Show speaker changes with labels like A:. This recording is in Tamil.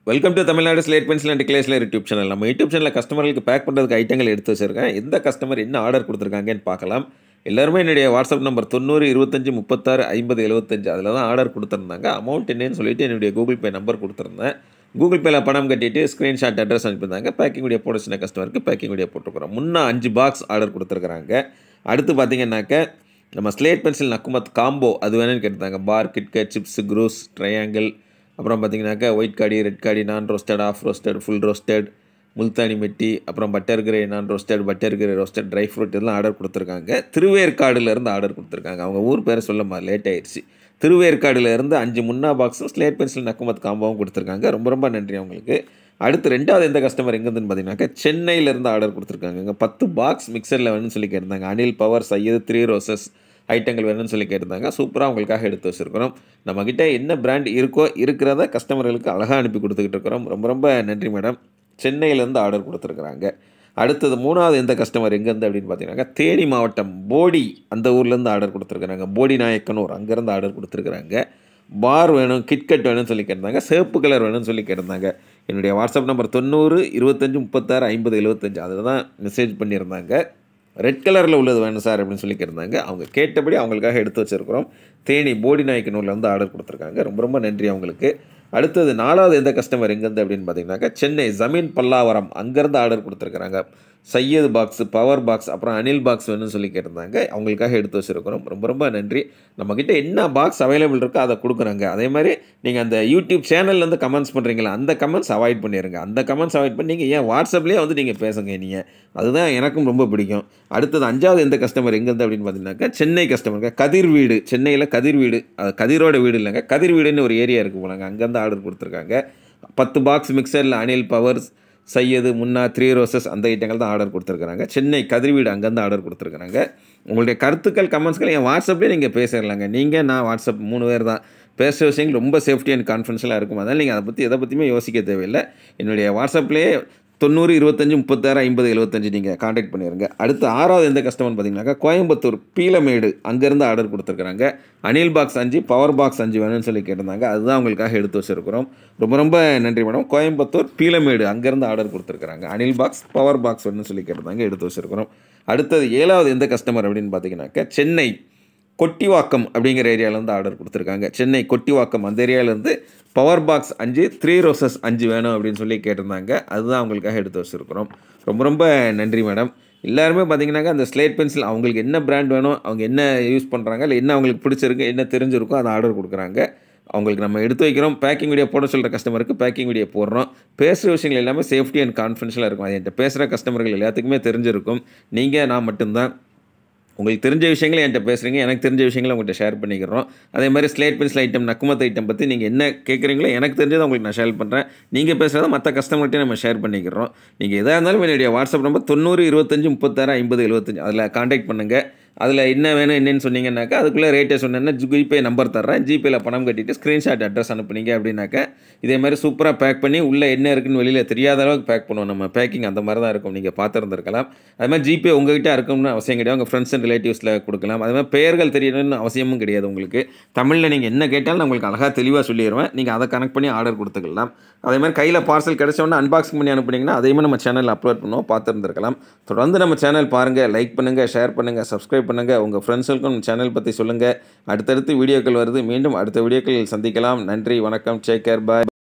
A: welcome to Tamil Nadu slate pencil and கிளேஸ்லர் யூடியூப் சேனல் நம்ம யூடியூப் சேனலில் கஸ்டமர்களுக்கு பேக் பண்ணுறதுக்கு ஐட்டங்கள் எடுத்து வச்சிருக்கேன் எந்த கஸ்டமர் என்ன ஆர்டர் கொடுத்துருக்காங்கன்னு பார்க்கலாம் எல்லாருமே என்னுடைய வாட்ஸ்அப் நம்பர் தொண்ணூறு இருபத்தஞ்சி முப்பத்தாறு ஐம்பது எழுபத்தஞ்சு அதில் தான் ஆர்டர் கொடுத்துருந்தாங்க அமௌண்ட் என்னன்னு சொல்லிட்டு என்னுடைய கூகுள் பே நம்பர் கொடுத்துருந்தேன் கூகுள் பேல பணம் கட்டிட்டு ஸ்க்ரீன்ஷாட் அட்ரஸ் அனுப்பியிருந்தாங்க பேக்கிங் உடைய போட சின்ன கஸ்டமருக்கு பேக்கிங் உடைய போட்டுருக்குறோம் முன்னே அஞ்சு பாக்ஸ் ஆர்டர் கொடுத்துருக்குறாங்க அடுத்து பார்த்தீங்கன்னாக்க நம்ம ஸ்லேட் பென்சில் நக்குமத் காம்போ அது வேணும்னு கேட்டிருந்தாங்க பார் கிட்கட் சிப்ஸ் குரூஸ் ட்ரையாங்கிள் அப்புறம் பார்த்தீங்கன்னாக்கா ஒயிட் காடி ரெட் காடி naan roasted half roasted full roasted Multani methi அப்புறம் பட்டர் கிரே நான் ரோஸ்டட் பட்டர் கிரே ரோஸ்டட் ட்ரை ஃப்ரூட் இதெல்லாம் ஆர்டர் கொடுத்துருக்காங்க திருவேற்காடுலேருந்து ஆர்டர் கொடுத்துருக்காங்க அவங்க ஊர் பேரை சொல்லமா லேட் ஆயிடுச்சு திருவேற்காடுல இருந்து அஞ்சு முன்னா பாக்ஸும் ஸ்லேட் பென்சில் நக்குமத் காம்போவும் கொடுத்துருக்காங்க ரொம்ப ரொம்ப நன்றி அவங்களுக்கு அடுத்து ரெண்டாவது எந்த கஸ்டமர் எங்கேருந்துன்னு பார்த்தீங்கன்னாக்கா சென்னையிலேருந்து ஆர்டர் கொடுத்துருக்காங்க இங்கே பத்து பாக்ஸ் மிக்சரில் வேணும்னு சொல்லி கேட்டிருந்தாங்க Anil power Syed three roses ஐட்டங்கள் வேணும்னு சொல்லி கேட்டிருந்தாங்க சூப்பராக உங்களுக்காக எடுத்து வச்சுருக்கிறோம் நம்மக்கிட்ட என்ன பிராண்ட் இருக்கோ இருக்கிறத கஸ்டமர்களுக்கு அழகாக அனுப்பி கொடுத்துக்கிட்டு இருக்கிறோம் ரொம்ப ரொம்ப நன்றி மேடம் சென்னையிலேருந்து ஆர்டர் கொடுத்துருக்குறாங்க அடுத்தது மூணாவது எந்த கஸ்டமர் எங்கேருந்து அப்படின்னு பார்த்தீங்கன்னாக்கா தேனி மாவட்டம் போடி அந்த ஊர்லேருந்து ஆர்டர் கொடுத்துருக்குறாங்க போடி நாயக்கனூர் அங்கேருந்து ஆர்டர் கொடுத்துருக்குறாங்க பார் வேணும் கிட்கட் வேணும்னு சொல்லி கேட்டிருந்தாங்க சிவப்பு கலர் வேணும்னு சொல்லி கேட்டிருந்தாங்க என்னுடைய வாட்ஸ்அப் நம்பர் தொண்ணூறு இருபத்தஞ்சி முப்பத்தாறு ஐம்பது எழுபத்தஞ்சு அதில் தான் மெசேஜ் பண்ணியிருந்தாங்க ரெட் கலரில் உள்ளது வேணும் சார் அப்படின்னு சொல்லி கேட்டிருந்தாங்க அவங்க கேட்டபடி அவங்களுக்காக எடுத்து வச்சுருக்கிறோம் தேனி போடி நாயக்கனூரில் வந்து ஆர்டர் கொடுத்துருக்காங்க ரொம்ப ரொம்ப நன்றி அவங்களுக்கு அடுத்தது நாலாவது எந்த கஸ்டமர் எங்கேருந்து அப்படின்னு பார்த்தீங்கன்னாக்கா சென்னை ஜமீன் பல்லாவரம் அங்கேருந்து ஆர்டர் கொடுத்துருக்குறாங்க சையது பாக்ஸ் பவர் பாக்ஸ் அப்புறம் அனில் பாக்ஸ் வேணும்னு சொல்லி கேட்டிருந்தாங்க அவங்களுக்காக எடுத்து வச்சுருக்கிறோம் ரொம்ப ரொம்ப நன்றி நம்மக்கிட்ட என்ன பாக்ஸ் அவைலபிள் இருக்கோ அதை கொடுக்குறாங்க அதே மாதிரி நீங்கள் அந்த யூடியூப் சேனல்லேருந்து கமெண்ட்ஸ் பண்ணுறீங்களா அந்த கமெண்ட்ஸ் அவாய்ட் பண்ணிடுங்க அந்த கமெண்ட்ஸ் அவாய்ட் பண்ணி நீங்கள் ஏன் வாட்ஸ்அப்லேயே வந்து நீங்கள் பேசுங்க நீங்கள் அதுதான் எனக்கும் ரொம்ப பிடிக்கும் அடுத்தது அஞ்சாவது எந்த கஸ்டமர் எங்கேருந்து அப்படின்னு பார்த்தீங்கன்னாக்கா சென்னை கஸ்டமருக்கு கதிர் வீடு சென்னையில் கதிர் வீடு அது கதிரோட வீடு இல்லைங்க கதிர் வீடுன்னு ஒரு ஏரியா இருக்குது போலங்க அங்கேருந்து ஆர்டர் கொடுத்துருக்காங்க பத்து பாக்ஸ் மிக்சரில் Anil powers Syed Munna three roses அந்த ஐட்டங்கள் தான் ஆர்டர் கொடுத்துருக்குறாங்க சென்னை கதிர்வீடு அங்கேருந்து ஆர்டர் கொடுத்துருக்குறாங்க உங்களுடைய கருத்துக்கள் கமெண்ட்ஸ்கள் என் வாட்ஸ்அப்லேயே நீங்கள் பேசிடலாங்க நீங்கள் நான் வாட்ஸ்அப் மூணு பேர் தான் பேசுகிற விஷயங்கள் ரொம்ப சேஃப்டி அண்ட் கான்ஃபிடன்ஷியலாக இருக்கும் அதனால் நீங்கள் அதை பற்றி எதை பற்றியுமே யோசிக்க தேவையில்லை என்னுடைய வாட்ஸ்அப்லேயே தொண்ணூறு இருபத்தஞ்சி முப்பத்தாறு ஐம்பது எழுபத்தஞ்சு நீங்கள் காண்டாக்ட் பண்ணிடுங்க அடுத்து ஆறாவது எந்த கஸ்டமர் பார்த்தீங்கன்னாக்கா கோயம்புத்தூர் பீலமேடு அங்கேருந்து ஆர்டர் கொடுத்துருக்குறாங்க அனில் பாக்ஸ் அஞ்சு பவர் பாக்ஸ் அஞ்சு வேணும்னு சொல்லி கேட்டிருந்தாங்க அதுதான் உங்களுக்காக எடுத்து வச்சுருக்கிறோம் ரொம்ப ரொம்ப நன்றி மேடம் கோயம்புத்தூர் பீலமேடு அங்கேருந்து ஆர்டர் கொடுத்துருக்குறாங்க அனில் பாக்ஸ் பவர் பாக்ஸ் வேணும்னு சொல்லி கேட்டிருந்தாங்க எடுத்து வச்சுருக்கிறோம் அடுத்தது ஏழாவது எந்த கஸ்டமர் அப்படின்னு பார்த்தீங்கன்னாக்கா சென்னை கொட்டிவாக்கம் அப்படிங்கிற ஏரியாவிலேருந்து ஆர்டர் கொடுத்துருக்காங்க சென்னை கொட்டிவாக்கம் அந்த ஏரியாவிலேருந்து பவர் பாக்ஸ் அஞ்சு த்ரீ ரோசஸ் அஞ்சு வேணும் அப்படின்னு சொல்லி கேட்டிருந்தாங்க அதுதான் அவங்களுக்காக எடுத்து வச்சுருக்கிறோம் ரொம்ப ரொம்ப நன்றி மேடம் எல்லாருமே பார்த்தீங்கன்னாக்கா அந்த ஸ்லேட் பென்சில் அவங்களுக்கு என்ன பிராண்ட் வேணும் அவங்க என்ன யூஸ் பண்ணுறாங்க இல்லை என்ன அவங்களுக்கு பிடிச்சிருக்கு என்ன தெரிஞ்சிருக்கோ அதை ஆர்டர் கொடுக்குறாங்க அவங்களுக்கு நம்ம எடுத்து வைக்கிறோம் பேக்கிங் வீடியோ போட சொல்கிற கஸ்டமருக்கு பேக்கிங் வீடியோ போடுறோம் பேசுகிற விஷயங்கள் எல்லாமே சேஃப்டி அண்ட் கான்ஃபிடென்ஷியலாக இருக்கும் அது என்கிட்ட பேசுகிற கஸ்டமர்கள் எல்லாத்துக்குமே தெரிஞ்சிருக்கும் நீங்கள் நான் மட்டும்தான் உங்களுக்கு தெரிஞ்ச விஷயங்களை என்கிட்ட பேசுகிறீங்க எனக்கு தெரிஞ்ச விஷயங்களை உங்கள்கிட்ட ஷேர் பண்ணிக்கிறோம் அதே மாதிரி ஸ்லேட் பென்சில் ஐட்டம் நக்குமத் ஐட்டம் பற்றி நீங்கள் என்ன கேட்குறீங்களோ எனக்கு தெரிஞ்சதை உங்களுக்கு நான் ஷேர் பண்ணுறேன் நீங்கள் பேசுகிறத மற்ற கஸ்டமர்கிட்ட நம்ம ஷேர் பண்ணிக்கிறோம் நீங்கள் எதாக இருந்தாலும் என்னுடைய வாட்ஸ்அப் நம்பர் தொண்ணூறு இருபத்தஞ்சி முப்பத்தாறு ஐம்பது எழுபத்தஞ்சு அதில் காண்டாக்ட் பண்ணுங்கள் அதில் என்ன வேணும் என்னன்னு சொன்னீங்கன்னாக்கா அதுக்குள்ளே ரேட்டை சொன்னேன்னா ஜிபே நம்பர் தர்றேன் ஜிபேயில் பணம் கட்டிட்டு ஸ்க்ரீன்ஷாட் அட்ரஸ் அனுப்புனீங்க அப்படின்னாக்கா இதே மாதிரி சூப்பராக பேக் பண்ணி உள்ளே என்ன இருக்குன்னு வெளியில் தெரியாத அளவுக்கு பேக் பண்ணுவோம் நம்ம பேக்கிங் அந்த மாதிரி தான் இருக்கும் நீங்கள் பார்த்துருந்துருக்கலாம் அது மாதிரி ஜிபே உங்ககிட்ட இருக்கும்னு அவசியம் கிடையாது உங்கள் ஃப்ரெண்ட்ஸ் அண்ட் ரிலேட்டிவ்ஸில் கொடுக்கலாம் அது மாதிரி பெயர்கள் தெரியணும்னு அவசியமும் கிடையாது உங்களுக்கு தமிழில் நீங்கள் என்ன கேட்டாலும் நான் உங்களுக்கு அழகாக தெளிவாக சொல்லிடுவேன் நீங்கள் அதை கனெக்ட் பண்ணி ஆர்டர் கொடுத்துக்கலாம் அதே மாதிரி கையில் பார்சல் கிடைச்சோன்னா அன்பாக்சிங் பண்ணி அனுப்புனீங்கன்னா அதையுமே நம்ம சேனலில் அப்லோட் பண்ணுவோம் பார்த்துருந்துருக்கலாம் தொடர்ந்து நம்ம சேனல் பாருங்கள் லைக் பண்ணுங்கள் ஷேர் பண்ணுங்கள் சப்ஸ்கிரைப் பண்ணுங்கள் உங்கள் ஃப்ரெண்ட்ஸுக்கும் நம்ம சேனல் பற்றி சொல்லுங்கள் அடுத்தடுத்து வீடியோக்கள் வருது மீண்டும் அடுத்த வீடியோக்கள் சந்திக்கலாம் நன்றி வணக்கம் டேக் கேர் பாய்